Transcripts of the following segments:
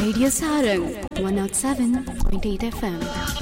Radio Sarang 107.8 FM.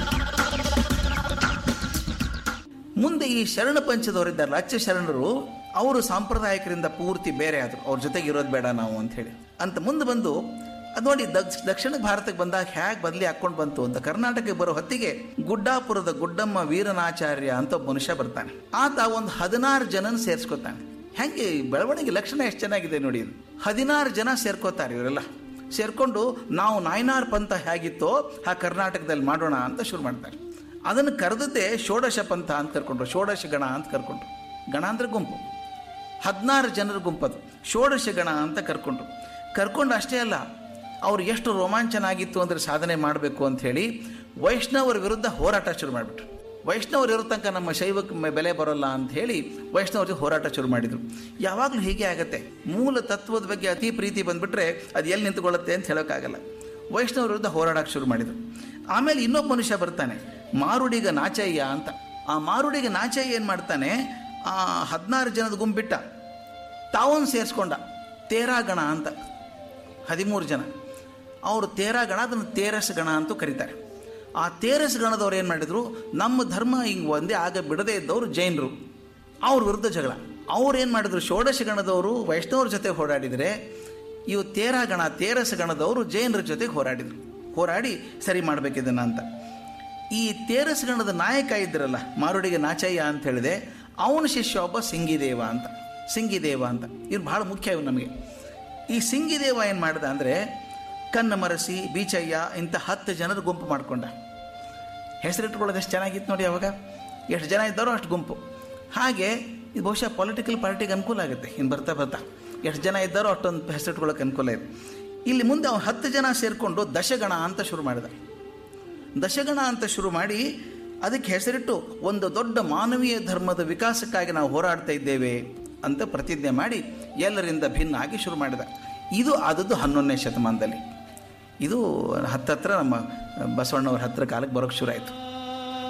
ಮುಂದೆ ಈ ಶರಣ ಪಂಚದವರಿದ್ದಾರಲ್ಲ ಅಚ್ಚ ಶರಣರು ಅವರು ಸಾಂಪ್ರದಾಯಿಕರಿಂದ ಪೂರ್ತಿ ಬೇರೆ ಆದರು ಅವ್ರ ಜೊತೆಗೆ ಇರೋದು ಬೇಡ ನಾವು ಅಂತ ಹೇಳಿ ಅಂತ ಮುಂದೆ ಬಂದು ಅದು ನೋಡಿ ದಕ್ಷ ದಕ್ಷಿಣ ಭಾರತಕ್ಕೆ ಬಂದಾಗ ಹೇಗೆ ಬದಲಿ ಹಾಕೊಂಡು ಬಂತು ಅಂತ ಕರ್ನಾಟಕಕ್ಕೆ ಬರೋ ಹೊತ್ತಿಗೆ ಗುಡ್ಡಾಪುರದ ಗುಡ್ಡಮ್ಮ ವೀರನಾಚಾರ್ಯ ಅಂತ ಒಬ್ಬ ಮನುಷ್ಯ ಬರ್ತಾನೆ ಆತ ಒಂದು ಹದಿನಾರು ಜನನ ಸೇರಿಸ್ಕೊತಾನೆ ಹೆಂಗೆ ಈ ಬೆಳವಣಿಗೆ ಲಕ್ಷಣ ಎಷ್ಟು ಚೆನ್ನಾಗಿದೆ ನೋಡಿ ಇದು ಹದಿನಾರು ಜನ ಸೇರ್ಕೋತಾರೆ ಇವರೆಲ್ಲ ಸೇರ್ಕೊಂಡು ನಾವು ನಾಯನಾರ್ ಪಂಥ ಹೇಗಿತ್ತೋ ಆ ಕರ್ನಾಟಕದಲ್ಲಿ ಮಾಡೋಣ ಅಂತ ಶುರು ಮಾಡ್ತಾರೆ ಅದನ್ನು ಕರೆದದ್ದೇ ಷೋಡಶ ಪಂಥ ಅಂತ ಕರ್ಕೊಂಡ್ರು ಷೋಡಶ ಗಣ ಅಂತ ಕರ್ಕೊಂಡ್ರು ಗಣ ಅಂದ್ರೆ ಗುಂಪು ಹದಿನಾರು ಜನರ ಗುಂಪದು ಷೋಡಶ ಗಣ ಅಂತ ಕರ್ಕೊಂಡ್ರು ಕರ್ಕೊಂಡು ಅಷ್ಟೇ ಅಲ್ಲ ಅವ್ರು ಎಷ್ಟು ರೋಮಾಂಚನ ಆಗಿತ್ತು ಅಂದರೆ ಸಾಧನೆ ಮಾಡಬೇಕು ಅಂತ ಹೇಳಿ ವೈಷ್ಣವರ ವಿರುದ್ಧ ಹೋರಾಟ ಶುರು ಮಾಡಿಬಿಟ್ರು ವೈಷ್ಣವರು ಇರೋ ತನಕ ನಮ್ಮ ಶೈವಕ್ಕೆ ಮ- ಬೆಲೆ ಬರೋಲ್ಲ ಅಂತ ಹೇಳಿ ವೈಷ್ಣವ್ರ ಜೊತೆ ಹೋರಾಟ ಶುರು ಮಾಡಿದರು ಯಾವಾಗಲೂ ಹೀಗೆ ಆಗತ್ತೆ ಮೂಲ ತತ್ವದ ಬಗ್ಗೆ ಅತಿ ಪ್ರೀತಿ ಬಂದ್ಬಿಟ್ರೆ ಅದು ಎಲ್ಲಿ ನಿಂತ್ಕೊಳ್ಳುತ್ತೆ ಅಂತ ಹೇಳೋಕ್ಕಾಗಲ್ಲ ವೈಷ್ಣವರ ವಿರುದ್ಧ ಹೋರಾಡಕ್ಕೆ ಶುರು ಮಾಡಿದರು ಆಮೇಲೆ ಇನ್ನೊಬ್ಬ ಮನುಷ್ಯ ಬರ್ತಾನೆ ಮಾರುಡಿಗ ನಾಚಯ್ಯ ಅಂತ ಆ ಮಾರುಡಿಗ ನಾಚಯ್ಯ ಏನು ಮಾಡ್ತಾನೆ ಆ ಹದಿನಾರು ಜನದ ಗುಂಪಿಟ್ಟ ತಾವೊಂದು ಸೇರಿಸ್ಕೊಂಡ ತೇರಾಗಣ ಅಂತ ಹದಿಮೂರು ಜನ ಅವರು ತೇರಾಗಣ ಅದನ್ನು ತೇರಸ್ ಗಣ ಅಂತೂ ಕರೀತಾರೆ ಆ ತೇರಸ್ ಗಣದವ್ರು ಏನು ಮಾಡಿದರು ನಮ್ಮ ಧರ್ಮ ಹಿಂಗೆ ಒಂದೇ ಆಗ ಬಿಡದೇ ಇದ್ದವರು ಜೈನರು ಅವ್ರ ವಿರುದ್ಧ ಜಗಳ ಅವ್ರು ಏನು ಮಾಡಿದ್ರು ಷೋಡಶ ಗಣದವರು ವೈಷ್ಣವ್ರ ಜೊತೆ ಹೋರಾಡಿದರೆ ಇವು ತೇರಾಗಣ ತೇರಸ ಗಣದವರು ಜೈನರ ಜೊತೆಗೆ ಹೋರಾಡಿದರು ಹೋರಾಡಿ ಸರಿ ಮಾಡಬೇಕಿದನ್ನು ಅಂತ ಈ ತೇರಸ್ ಗಣದ ನಾಯಕ ಇದ್ರಲ್ಲ ಮಾರುಡಿಗೆ ನಾಚಯ್ಯ ಅಂತ ಹೇಳಿದೆ ಅವನ ಶಿಷ್ಯ ಒಬ್ಬ ಸಿಂಗಿದೇವ ಅಂತ ಸಿಂಗಿದೇವ ಅಂತ ಇವ್ರು ಭಾಳ ಮುಖ್ಯ ಇವು ನಮಗೆ ಈ ಸಿಂಗಿದೇವ ಏನು ಮಾಡ್ದ ಅಂದರೆ ಕನ್ನ ಮರಸಿ ಬೀಚಯ್ಯ ಇಂಥ ಹತ್ತು ಜನರ ಗುಂಪು ಮಾಡ್ಕೊಂಡ ಹೆಸರಿಟ್ಕೊಳ್ಳೋದು ಎಷ್ಟು ಚೆನ್ನಾಗಿತ್ತು ನೋಡಿ ಅವಾಗ ಎಷ್ಟು ಜನ ಇದ್ದಾರೋ ಅಷ್ಟು ಗುಂಪು ಹಾಗೆ ಇದು ಬಹುಶಃ ಪೊಲಿಟಿಕಲ್ ಪಾರ್ಟಿಗೆ ಅನುಕೂಲ ಆಗುತ್ತೆ ಇನ್ನು ಬರ್ತಾ ಬರ್ತಾ ಎಷ್ಟು ಜನ ಇದ್ದಾರೋ ಅಷ್ಟೊಂದು ಹೆಸರಿಟ್ಕೊಳ್ಳೋಕೆ ಅನುಕೂಲ ಇದೆ ಇಲ್ಲಿ ಮುಂದೆ ಅವ್ನು ಹತ್ತು ಜನ ಸೇರಿಕೊಂಡು ದಶಗಣ ಅಂತ ಶುರು ಮಾಡಿದ ದಶಗಣ ಅಂತ ಶುರು ಮಾಡಿ ಅದಕ್ಕೆ ಹೆಸರಿಟ್ಟು ಒಂದು ದೊಡ್ಡ ಮಾನವೀಯ ಧರ್ಮದ ವಿಕಾಸಕ್ಕಾಗಿ ನಾವು ಹೋರಾಡ್ತಾ ಇದ್ದೇವೆ ಅಂತ ಪ್ರತಿಜ್ಞೆ ಮಾಡಿ ಎಲ್ಲರಿಂದ ಭಿನ್ನ ಆಗಿ ಶುರು ಮಾಡಿದ ಇದು ಆದದ್ದು ಹನ್ನೊಂದನೇ ಶತಮಾನದಲ್ಲಿ ಇದು ಹತ್ತತ್ರ ನಮ್ಮ ಬಸವಣ್ಣವ್ರ ಹತ್ತಿರ ಕಾಲಕ್ಕೆ ಬರೋಕ್ಕೆ ಶುರು ಆಯಿತು